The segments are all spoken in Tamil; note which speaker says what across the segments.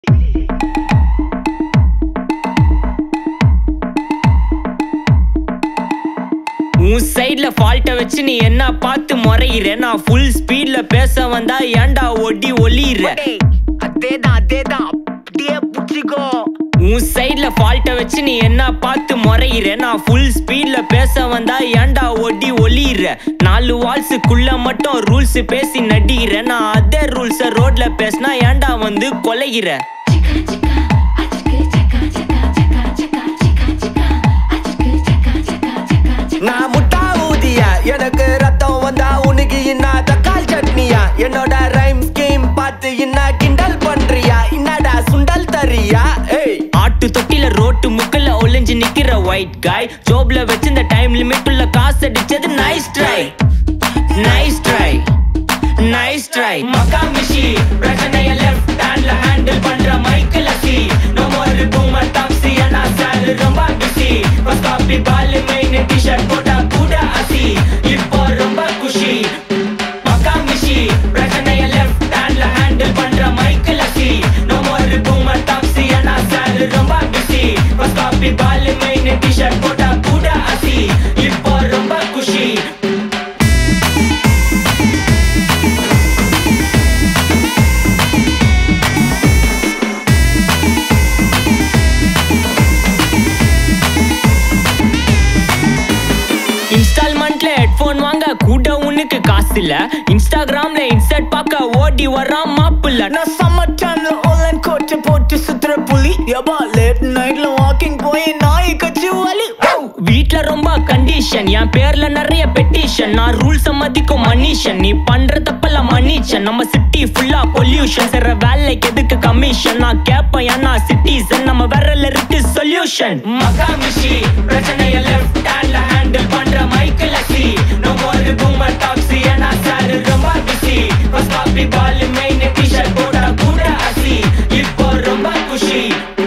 Speaker 1: உன் சைடுல ஃபால்ட்ட வச்சு நீ என்ன பார்த்து முறையிற நான் ஃபுல் ஸ்பீட்ல பேச வந்தா ஏன்டா ஒடி ஒளியிற
Speaker 2: அதேதான் அதேதான் அப்படியே புடிச்சிக்கோ
Speaker 1: உன் சைடுல ஃபால்ட்ட வச்சு நீ என்ன பார்த்து முறையிற நான் ஃபுல் ஸ்பீட்ல பேச வந்தா ஏன்டா ஒடி ஒளியிற நாலு வால்ஸுக்குள்ள மட்டும் ரூல்ஸ் பேசி நடிகிற நான் அதே ரூல்ஸ ரோட்ல பேசினா ஏன்டா வந்து கொலைகிற
Speaker 2: நான் முட்டா ஊதியா எனக்கு ரத்தம் வந்தா உனக்கு என்ன தக்காள் சட்னியா என்னோட ரைம் ஸ்கீம் பார்த்து என்ன கிண்டல் பண்றியா என்னடா சுண்டல் தரியா ஏய்
Speaker 1: ஆட்டு தொட்டில ரோட்டு முக்கல்ல ஒளிஞ்சு நிக்கிற ஒயிட் காய் ஜோப்ல வச்சிருந்த டைம் லிமிட் உள்ள காசு அடிச்சது nice try nice try nice try மக்கா மிஷி பிரச்சனைய லெஃப்ட் ஹேண்ட்ல ஹேண்டில் பண்ற Michael C no more boomer taxi அண்ணா சார் ரொம்ப பிஸி ஃபர்ஸ்ட் காப்பி பால் மெயின் டி-ஷர்ட் போட்டா கூட அசி இப்போ ரொம்ப குஷி மக்கா மிஷி பிரச்சனைய லெஃப்ட் ஹேண்ட்ல ஹேண்டில் பண்ற Michael C no more boomer taxi அண்ணா சார் ரொம்ப பிஸி ஃபர்ஸ்ட் காப்பி பால் மெயின் டி-ஷர்ட் போட்டா கூட அசி இப்போ ரொம்ப குஷி இன்ஸ்டால்மெண்ட்ல ஹெட்போன் வாங்க கூட உனக்கு காசு இல்ல இன்ஸ்டாகிராம்ல இன்ஸ்டர்ட் பார்க்க ஓடி வரான் மாப்பிள்ள
Speaker 2: நான் சம்மர் டைம்ல ஆன்லைன் கோட்டை போட்டு சுத்துற புலி எபா லேட் நைட்ல வாக்கிங் போய் நாய் கச்சி வலி
Speaker 1: வீட்ல ரொம்ப கண்டிஷன் என் பேர்ல நிறைய பெட்டிஷன் நான் ரூல்ஸ் மதிக்கும் மனுஷன் நீ பண்ற தப்பெல்லாம் மன்னிச்சன் நம்ம சிட்டி ஃபுல்லா பொல்யூஷன் செய்ற வேலைக்கு எதுக்கு கமிஷன் நான் கேப்பேன் ஏன்னா சிட்டிசன் நம்ம விரல்ல இருக்கு சொல்யூஷன் மகாமிஷி பிரச்சனைய லெஃப்ட் ஹேண்ட்ல ஹேண்டில் பண்ற Michael C no more boomer taxi ஏன்னா சார் ரொம்ப பிஸி ஃபர்ஸ்ட் காப்பி பால் மெயின் டி-ஷர்ட் போட்டா கூட அசி இப்போ ரொம்ப குஷி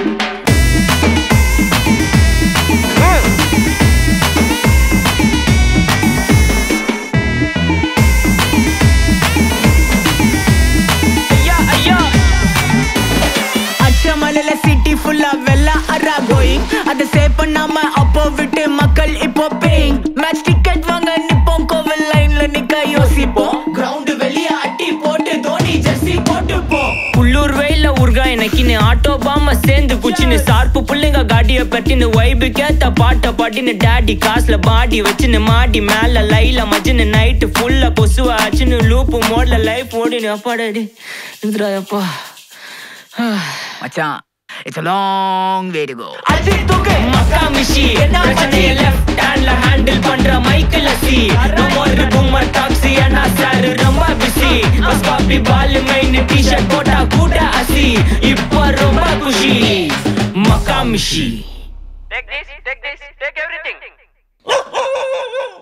Speaker 1: ஐயா ஐயா
Speaker 2: அச்சமலையில சிட்டி ஃபுல்லா வெள்ள அரா கோயிங் அதை சேவ் பண்ணாம அப்போ விட்டு மக்கள் இப்போ பேயிங் மேட்ச் டிக்கெட் வாங்க நிப்போம் கோவில் லைன்ல நிக்க யோசிப்போம்
Speaker 1: கிரவுண்ட் வெளிய அட்டி போட்டு தோனி ஜெர்சி போட்டு போ உள்ளூர் வெயில உருகா எனக்குன்னு ஆட்டோ பாம சேர்ந்து குச்சின்னு சார்பு புள்ளைங்க காடிய பட்டின்னு வைபு கேத்த பாட்ட பாட்டின்னு டாடி காசுல பாடி வச்சுன்னு மாடி மேல லைல மஜின்னு நைட்டு ஃபுல்லா கொசுவா ஆச்சுன்னு லூப்பு மோட்ல லைஃப் ஓடினு அப்பாடாடி இந்திராயப்பா
Speaker 3: மச்சான் it's a long way to go
Speaker 2: Ajay தூக்கு
Speaker 1: மக்கா மிஷி பிரச்சனைய லெஃப்ட் ஹேண்ட்ல ஹேண்டில் பண்ற மைக்கேல் சி நம்ம ஒரு பூமர் டாக்ஸி அண்ணா சார் ரொம்ப பிஸி பஸ் காப்பி பால் மெயின் டி-ஷர்ட் போட்டா கூட அசி இப்போ ரொம்ப குஷி மக்கா மிஷி
Speaker 4: Take this, take this, take everything.